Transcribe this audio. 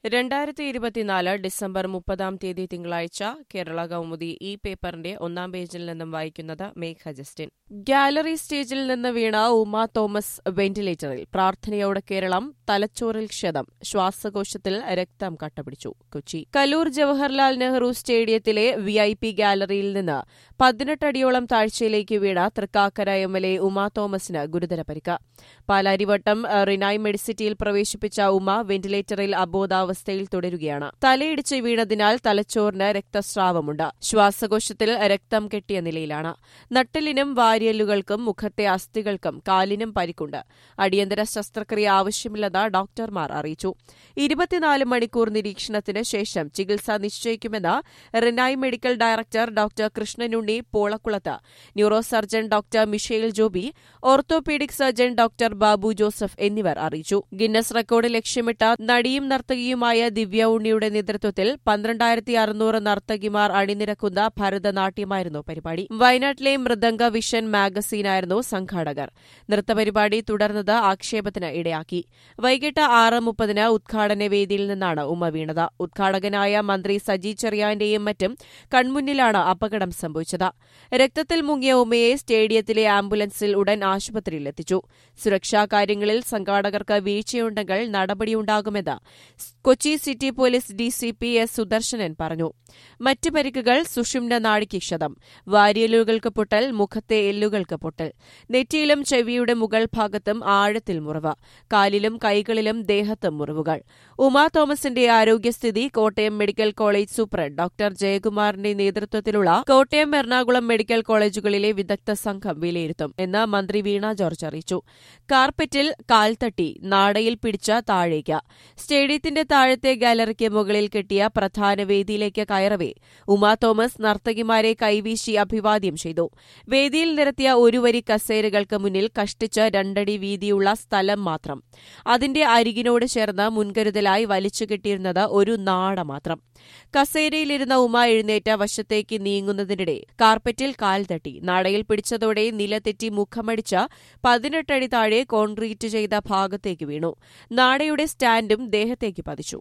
രണ്ടായിരത്തി ഇരുപത്തിനാല് ഡിസംബർ മുപ്പതാം തീയതി തിങ്കളാഴ്ച കേരള കൗമുദി ഈ പേപ്പറിന്റെ ഒന്നാം പേജിൽ നിന്നും വായിക്കുന്നത് മേഘ ജസ്റ്റിൻ ഗാലറി സ്റ്റേജിൽ നിന്ന് വീണ ഉമ തോമസ് വെന്റിലേറ്ററിൽ പ്രാർത്ഥനയോടെ കേരളം തലച്ചോറിൽ ക്ഷതം ശ്വാസകോശത്തിൽ രക്തം കട്ടപിടിച്ചു കൊച്ചി കലൂർ ജവഹർലാൽ നെഹ്റു സ്റ്റേഡിയത്തിലെ വി ഐ പി ഗാലറിയിൽ നിന്ന് പതിനെട്ടടിയോളം താഴ്ചയിലേക്ക് വീണ Thrikkakara M L A Uma തോമസിന് ഗുരുതര പരിക്ക് പാലാരിവട്ടം റിനായ് മെഡിസിറ്റിയിൽ പ്രവേശിപ്പിച്ച ഉമ വെന്റിലേറ്ററിൽ അബോധാവസ്ഥയിൽ തുടരുകയാണ് തലയിടിച്ച് വീണതിനാൽ തലച്ചോറിന് രക്തസ്രാവമുണ്ട് ശ്വാസകോശത്തിൽ രക്തം കെട്ടിയ നിലയിലാണ് നട്ടലിനും വാരിയല്ലുകൾക്കും മുഖത്തെ അസ്ഥികൾക്കും കാലിനും പരിക്കുണ്ട് അടിയന്തര ശസ്ത്രക്രിയ ആവശ്യമില്ലെന്ന് ഡോക്ടർമാർ അറിയിച്ചു ഇരുപത്തിനാല് മണിക്കൂർ നിരീക്ഷണത്തിന് ശേഷം ചികിത്സ നിശ്ചയിക്കുമെന്ന് Renai medical director doctor Krishnanunni Polakkulath neuro surgeon doctor Michelle Joby orthopedic surgeon doctor Babu Joseph എന്നിവർ അറിയിച്ചു ഗിന്നസ് റെക്കോർഡ് ലക്ഷ്യമിട്ട നടിയും നർത്തകിയുമായ ദിവ്യ ഉണ്ണിയുടെ നേതൃത്വത്തിൽ പന്ത്രണ്ടായിരത്തി അറുന്നൂറ് നർത്തകിമാർ അണിനിരക്കുന്ന ഭരതനാട്യമായിരുന്നു പരിപാടി വയനാട്ടിലെ മൃദംഗ വിഷൻ മാഗസീനായിരുന്നു സംഘാടകർ നൃത്തപരിപാടി തുടർന്നത് ആക്ഷേപത്തിന് ഇടയാക്കി വൈകിട്ട് ആറ് മുപ്പതിന് ഉദ്ഘാടന വേദിയിൽ നിന്നാണ് ഉമ്മ വീണത് ഉദ്ഘാടകനായ മന്ത്രി സജി ചെറിയാന്റെയും മറ്റും കൺമുന്നിലാണ് അപകടം സംഭവിച്ചത് രക്തത്തിൽ മുങ്ങിയ ഉമ്മയെ സ്റ്റേഡിയത്തിലെ ആംബുലൻസിൽ ഉടൻ ആശുപത്രിയിലെത്തിച്ചു സുരക്ഷാ കാര്യങ്ങളിൽ സംഘാടകർക്ക് വീഴ്ചയുണ്ടെങ്കിൽ നടപടിയുണ്ടാകുമെന്ന് Kochi city police DCP S Sudarshanan പറഞ്ഞു മറ്റ് പരിക്കുകൾ സുഷുമ്ന നാടിക്ക് ക്ഷതം വാരിയലുകൾക്ക് പൊട്ടൽ മുഖത്തെ എല്ലുകൾക്ക് പൊട്ടൽ നെറ്റിയിലും ചെവിയുടെ മുകൾ ഭാഗത്തും ആഴത്തിൽ മുറിവ് കാലിലും കൈകളിലും ദേഹത്തും മുറിവുകൾ ഉമാ തോമസിന്റെ ആരോഗ്യസ്ഥിതി Kottayam medical college superintendent doctor ജയകുമാറിന്റെ നേതൃത്വത്തിലുള്ള കോട്ടയം എറണാകുളം മെഡിക്കൽ കോളേജുകളിലെ വിദഗ്ധ സംഘം വിലയിരുത്തും എന്ന് മന്ത്രി വീണ ജോർജ് അറിയിച്ചു കാർപ്പറ്റിൽ കാൽത്തട്ടി നാടയിൽ പിടിച്ച താഴേക്ക് സ്റ്റേഡിയത്തിന്റെ താഴത്തെ ഗാലറിക്ക് മുകളിൽ കെട്ടിയ പ്രധാന വേദിയിലേക്ക് കയറവേ ഉമാ തോമസ് നർത്തകിമാരെ കൈവീശി അഭിവാദ്യം ചെയ്തു വേദിയിൽ നിരത്തിയ ഒരു വരി കസേരകൾക്ക് മുന്നിൽ കഷ്ടിച്ച് രണ്ടടി വീതിയുള്ള സ്ഥലം മാത്രം അതിന്റെ അരികിനോട് ചേർന്ന് മുൻകരുതലായി വലിച്ചു കെട്ടിയിരുന്നത് ഒരു നാട മാത്രം കസേരയിലിരുന്ന ഉമ എഴുന്നേറ്റ വശത്തേക്ക് നീങ്ങുന്നതിനിടെ കാർപ്പറ്റിൽ കാൽ തട്ടി നാടയിൽ പിടിച്ചതോടെ നിലതെറ്റി മുഖമടിച്ച് പതിനെട്ടടി താഴെ കോൺക്രീറ്റ് ചെയ്ത ഭാഗത്തേക്ക് വീണു നാടയുടെ സ്റ്റാൻഡും ദേഹത്തേക്ക് പതിച്ചു